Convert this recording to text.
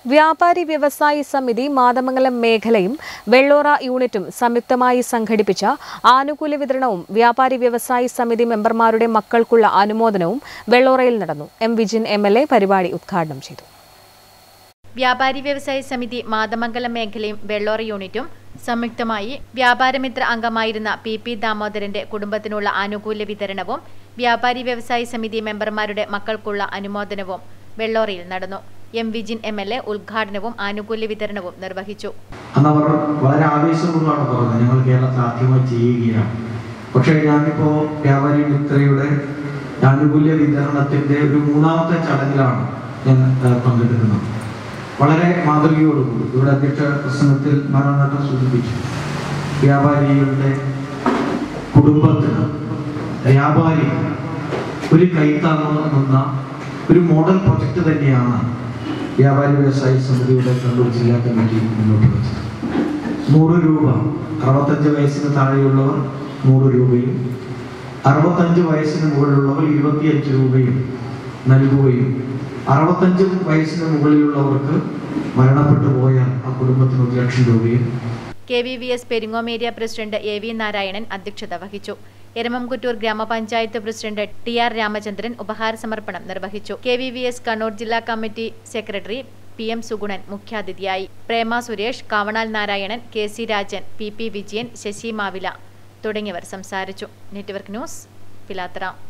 വ്യാപാരി വ്യവസായി സമിതി മാതമംഗലം മേഖലയും വെള്ളോറ യൂണിറ്റും സംയുക്തമായി സംഘടിപ്പിച്ച ആനുകൂല്യ വിതരണവും വ്യാപാരി വ്യവസായി സമിതി മെമ്പർമാരുടെ മക്കൾക്കുള്ള അനുമോദനവും വെള്ളോറയിൽ നടന്നു M Vijin M L A പരിപാടി ഉദ്ഘാടനം ചെയ്തു വ്യാപാരി വ്യവസായ സമിതി മാതമംഗലം മേഖലയും വെള്ളോറ യൂണിറ്റും സംയുക്തമായി വ്യാപാരമിത്ര അംഗമായിരുന്ന പി പി ദാമോദരന്റെ കുടുംബത്തിനുള്ള ആനുകൂല്യ വിതരണവും വ്യാപാരി വ്യവസായ സമിതി മെമ്പർമാരുടെ മക്കൾക്കുള്ള അനുമോദനവും വെള്ളോറയിൽ നടന്നു M Vijin M L A ഉദ്ഘാടനവും ആനുകൂല്യ വിതരണവും നിർവഹിച്ചു അന്ന് അവർ വളരെ ആവേശപൂർവ്വമാണ് പറഞ്ഞത് ഞങ്ങൾ കേരളത്തിൽ ആദ്യമായി ചെയ്യുകയാണ് പക്ഷേ ഞാനിപ്പോൾ വ്യാപാരി മിത്രയുടെ ആനുകൂല്യ വിതരണത്തിന്റെ ഒരു മൂന്നാമത്തെ ചടങ്ങിലാണ് ഞാൻ ഏഹ്, പങ്കെടുക്കുന്നത് വളരെ മാതൃകയോടുകൂടി ഇവിടെ അധ്യക്ഷ പ്രസംഗത്തിൽ നാരായണേട്ടൻ സൂചിപ്പിച്ചു വ്യാപാരികളുടെ കുടുംബത്തിന് വ്യാപാരി ഒരു കൈത്താങ്ങ് നിന്ന ഒരു മോഡൽ പ്രൊജക്ട് തന്നെയാണ് വ്യാപാരി വ്യവസായി സമിതിയുടെ കണ്ണൂർ ജില്ലാ കമ്മിറ്റി മുന്നോട്ട് വെച്ചത് നൂറ് രൂപ അറുപത്തഞ്ച് വയസ്സിന് താഴെയുള്ളവർ നൂറ് രൂപയും അറുപത്തഞ്ച് വയസ്സിന് മുകളിലുള്ളവർ ഇരുപത്തിയഞ്ച് രൂപയും നൽകുകയും അറുപത്തഞ്ച് വയസ്സിന് മുകളിലുള്ളവർക്ക് മരണപ്പെട്ടു പോയാൽ ആ കുടുംബത്തിന് ഒരു ലക്ഷം രൂപയും കെ വി വി എസ് പെരിങ്ങോമേരിയ പ്രസിഡന്റ് എ വി നാരായണൻ അധ്യക്ഷത വഹിച്ചു എരമംകുറ്റൂർ ഗ്രാമപഞ്ചായത്ത് പ്രസിഡന്റ് ടി ആർ രാമചന്ദ്രൻ ഉപഹാര സമർപ്പണം നിർവഹിച്ചു K V V S Kannur ജില്ലാ committee secretary P M Sugunan മുഖ്യാതിഥിയായി Prema Suresh Kavanal Narayanan K C Rajan P P Vijayan Sasi Mavila തുടങ്ങിയവർ സംസാരിച്ചു നെറ്റ്വർക്ക് ന്യൂസ് പിലാത്തറ